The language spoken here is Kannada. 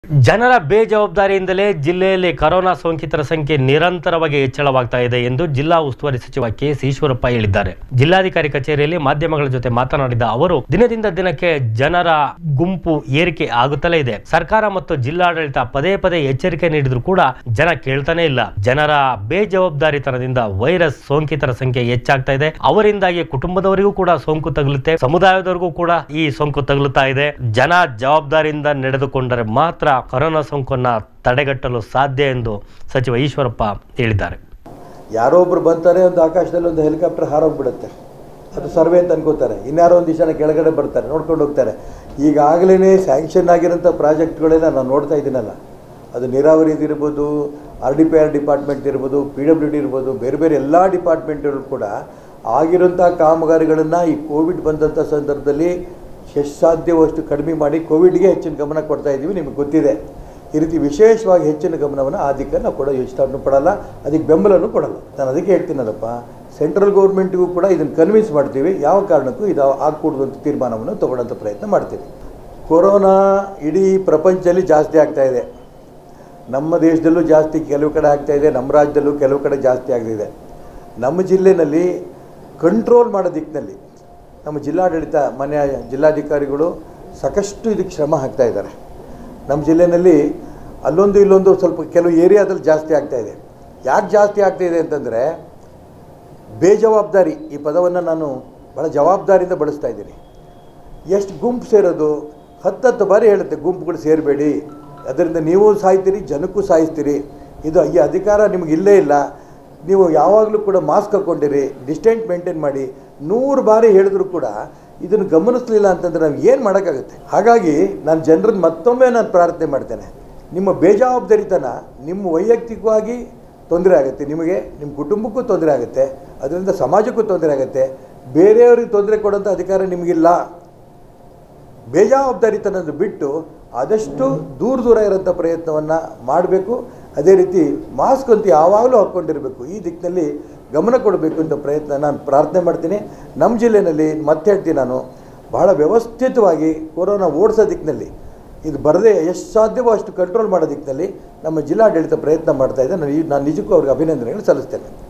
ಜನರ ಬೇಜವಾಬ್ದಾರಿಯಿಂದಲೇ ಜಿಲ್ಲೆಯಲ್ಲಿ ಕೊರೋನಾ ಸೋಂಕಿತರ ಸಂಖ್ಯೆ ನಿರಂತರವಾಗಿ ಹೆಚ್ಚಳವಾಗ್ತಾ ಇದೆ ಎಂದು ಜಿಲ್ಲಾ ಉಸ್ತುವಾರಿ ಸಚಿವ ಕೆ ಎಸ್ ಈಶ್ವರಪ್ಪ ಹೇಳಿದ್ದಾರೆ ಜಿಲ್ಲಾಧಿಕಾರಿ ಕಚೇರಿಯಲ್ಲಿ ಮಾಧ್ಯಮಗಳ ಜೊತೆ ಮಾತನಾಡಿದ ಅವರು ದಿನದಿಂದ ದಿನಕ್ಕೆ ಜನರ ಗುಂಪು ಏರಿಕೆ ಆಗುತ್ತಲೇ ಇದೆ ಸರ್ಕಾರ ಮತ್ತು ಜಿಲ್ಲಾಡಳಿತ ಪದೇ ಪದೇ ಎಚ್ಚರಿಕೆ ನೀಡಿದ್ರು ಕೂಡ ಜನ ಕೇಳ್ತಾನೆ ಇಲ್ಲ ಜನರ ಬೇಜವಾಬ್ದಾರಿತನದಿಂದ ವೈರಸ್ ಸೋಂಕಿತರ ಸಂಖ್ಯೆ ಹೆಚ್ಚಾಗ್ತಾ ಇದೆ ಅವರಿಂದಾಗಿ ಕುಟುಂಬದವರಿಗೂ ಕೂಡ ಸೋಂಕು ತಗುಲುತ್ತೆ ಸಮುದಾಯದವರಿಗೂ ಕೂಡ ಈ ಸೋಂಕು ತಗುಲುತ್ತಾ ಇದೆ ಜನ ಜವಾಬ್ದಾರಿಯಿಂದ ನಡೆದುಕೊಂಡರೆ ಮಾತ್ರ ಕೊರೋನಾ ಸೋಂಕನ್ನ ತಡೆಗಟ್ಟಲು ಸಾಧ್ಯ ಎಂದು ಸಚಿವ ಈಶ್ವರಪ್ಪ ಹೇಳಿದ್ದಾರೆ ಯಾರೋ ಒಬ್ರು ಬಂತಾರೆ ಒಂದು ಆಕಾಶದಲ್ಲಿ ಒಂದು ಹೆಲಿಕಾಪ್ಟರ್ ಹಾರೋಗ್ಬಿಡುತ್ತೆ ಅದು ಸರ್ವೆ ಅಂತ ಅನ್ಕೋತಾರೆ ಇನ್ಯಾರೋ ಒಂದು ದಿವಸ ಕೆಳಗಡೆ ಬರ್ತಾರೆ ನೋಡ್ಕೊಂಡು ಹೋಗ್ತಾರೆ ಈಗಾಗಲೇ ಸ್ಯಾಂಕ್ಷನ್ ಆಗಿರೋಂಥ ಪ್ರಾಜೆಕ್ಟ್ಗಳೆಲ್ಲ ನಾನು ನೋಡ್ತಾ ಇದ್ದೀನಲ್ಲ ಅದು ನೀರಾವರಿದು ಇರ್ಬೋದು R D P R department ಇರ್ಬೋದು ಪಿ ಡಬ್ಲ್ಯೂ ಡಿ ಇರ್ಬೋದು ಬೇರೆ ಬೇರೆ ಎಲ್ಲ ಡಿಪಾರ್ಟ್ಮೆಂಟ್ಗಳು ಕೂಡ ಆಗಿರೋಂಥ ಕಾಮಗಾರಿಗಳನ್ನು ಈ ಕೋವಿಡ್ ಬಂದಂಥ ಸಂದರ್ಭದಲ್ಲಿ ಎಷ್ಟು ಸಾಧ್ಯವಷ್ಟು ಕಡಿಮೆ ಮಾಡಿ ಕೋವಿಡ್ಗೆ ಹೆಚ್ಚಿನ ಗಮನ ಕೊಡ್ತಾ ಇದ್ದೀವಿ ನಿಮಗೆ ಗೊತ್ತಿದೆ ಈ ರೀತಿ ವಿಶೇಷವಾಗಿ ಹೆಚ್ಚಿನ ಗಮನವನ್ನು ಆ ದಿಕ್ಕನ್ನು ನಾವು ಕೊಡೋ ಯೋಚನೆ ಪಡಲ್ಲ ಅದಕ್ಕೆ ಬೆಂಬಲನೂ ಕೊಡಲ್ಲ ನಾನು ಅದಕ್ಕೆ ಹೇಳ್ತೀನಲ್ಲಪ್ಪ ಸೆಂಟ್ರಲ್ ಗೌರ್ಮೆಂಟಿಗೂ ಕೂಡ ಇದನ್ನು ಕನ್ವಿನ್ಸ್ ಮಾಡ್ತೀವಿ ಯಾವ ಕಾರಣಕ್ಕೂ ಇದು ಆಗ್ಕೂಡ್ದು ಅಂತ ತೀರ್ಮಾನವನ್ನು ತಗೊಳ್ಳೋಂಥ ಪ್ರಯತ್ನ ಮಾಡ್ತೀವಿ ಕೊರೋನಾ ಇಡೀ ಪ್ರಪಂಚದಲ್ಲಿ ಜಾಸ್ತಿ ಆಗ್ತಾ ಇದೆ ನಮ್ಮ ದೇಶದಲ್ಲೂ ಜಾಸ್ತಿ ಕೆಲವು ಕಡೆ ಆಗ್ತಾ ಇದೆ ನಮ್ಮ ರಾಜ್ಯದಲ್ಲೂ ಕೆಲವು ಕಡೆ ಜಾಸ್ತಿ ಆಗ್ತಿದೆ ನಮ್ಮ ಜಿಲ್ಲೆಯಲ್ಲಿ ಕಂಟ್ರೋಲ್ ಮಾಡೋ ದಿಕ್ಕಿನಲ್ಲಿ ನಮ್ಮ ಜಿಲ್ಲಾಡಳಿತ ಮನೆಯ ಜಿಲ್ಲಾಧಿಕಾರಿಗಳು ಸಾಕಷ್ಟು ಇದಕ್ಕೆ ಶ್ರಮ ಹಾಕ್ತಾ ಇದ್ದಾರೆ ನಮ್ಮ ಜಿಲ್ಲೆಯಲ್ಲಿ ಅಲ್ಲೊಂದು ಇಲ್ಲೊಂದು ಸ್ವಲ್ಪ ಕೆಲವು ಏರಿಯಾದಲ್ಲಿ ಜಾಸ್ತಿ ಆಗ್ತಾ ಇದೆ ಯಾಕೆ ಜಾಸ್ತಿ ಆಗ್ತಾ ಇದೆ ಅಂತಂದರೆ ಬೇಜವಾಬ್ದಾರಿ ಈ ಪದವನ್ನು ನಾನು ಭಾಳ ಜವಾಬ್ದಾರಿಯಿಂದ ಬಳಸ್ತಾ ಇದ್ದೀನಿ ಎಷ್ಟು ಗುಂಪು ಸೇರೋದು ಹತ್ತತ್ತು ಬಾರಿ ಹೇಳುತ್ತೆ ಗುಂಪುಗಳು ಸೇರಬೇಡಿ ಅದರಿಂದ ನೀವು ಸಾಯ್ತೀರಿ ಜನಕ್ಕೂ ಸಾಯಿಸ್ತೀರಿ ಇದು ಈ ಅಧಿಕಾರ ನಿಮಗೆ ಇಲ್ಲೇ ಇಲ್ಲ ನೀವು ಯಾವಾಗಲೂ ಕೂಡ ಮಾಸ್ಕ್ ಹಾಕ್ಕೊಂಡಿರಿ ಡಿಸ್ಟೆನ್ಸ್ ಮೇಂಟೈನ್ ಮಾಡಿ ನೂರು ಬಾರಿ ಹೇಳಿದ್ರು ಕೂಡ ಇದನ್ನು ಗಮನಿಸಲಿಲ್ಲ ಅಂತಂದರೆ ನಾವು ಏನು ಮಾಡೋಕ್ಕಾಗುತ್ತೆ ಹಾಗಾಗಿ ನಾನು ಜನರನ್ನ ಮತ್ತೊಮ್ಮೆ ನಾನು ಪ್ರಾರ್ಥನೆ ಮಾಡ್ತೇನೆ ನಿಮ್ಮ ಬೇಜವಾಬ್ದಾರಿತನ ನಿಮ್ಮ ವೈಯಕ್ತಿಕವಾಗಿ ತೊಂದರೆ ಆಗುತ್ತೆ ನಿಮಗೆ ನಿಮ್ಮ ಕುಟುಂಬಕ್ಕೂ ತೊಂದರೆ ಆಗುತ್ತೆ ಅದರಿಂದ ಸಮಾಜಕ್ಕೂ ತೊಂದರೆ ಆಗುತ್ತೆ ಬೇರೆಯವ್ರಿಗೆ ತೊಂದರೆ ಕೊಡೋಂಥ ಅಧಿಕಾರ ನಿಮಗಿಲ್ಲ ಬೇಜವಾಬ್ದಾರಿತನದ ಬಿಟ್ಟು ಆದಷ್ಟು ದೂರ ದೂರ ಇರೋಂಥ ಪ್ರಯತ್ನವನ್ನು ಮಾಡಬೇಕು ಅದೇ ರೀತಿ ಮಾಸ್ಕ್ ಅಂತೂ ಯಾವಾಗಲೂ ಹಾಕ್ಕೊಂಡಿರಬೇಕು ಈ ದಿಕ್ಕಿನಲ್ಲಿ ಗಮನ ಕೊಡಬೇಕು ಅಂತ ಪ್ರಯತ್ನ ನಾನು ಪ್ರಾರ್ಥನೆ ಮಾಡ್ತೀನಿ ನಮ್ಮ ಜಿಲ್ಲೆಯಲ್ಲಿ ಮತ್ತೆ ಹೇಳ್ತೀನಿ ನಾನು ಬಹಳ ವ್ಯವಸ್ಥಿತವಾಗಿ ಕೊರೋನಾ ಓಡಿಸೋ ದಿಕ್ಕಿನಲ್ಲಿ ಇದು ಬರದೇ ಎಷ್ಟು ಸಾಧ್ಯವೋ ಅಷ್ಟು ಕಂಟ್ರೋಲ್ ಮಾಡೋ ದಿಕ್ಕಿನಲ್ಲಿ ನಮ್ಮ ಜಿಲ್ಲಾಡಳಿತ ಪ್ರಯತ್ನ ಮಾಡ್ತಾ ಇದೆ ನಾನು ಈ- ನಾನು ನಿಜಕ್ಕೂ ಅವ್ರಿಗೆ ಅಭಿನಂದನೆಗಳು ಸಲ್ಲಿಸ್ತೇನೆ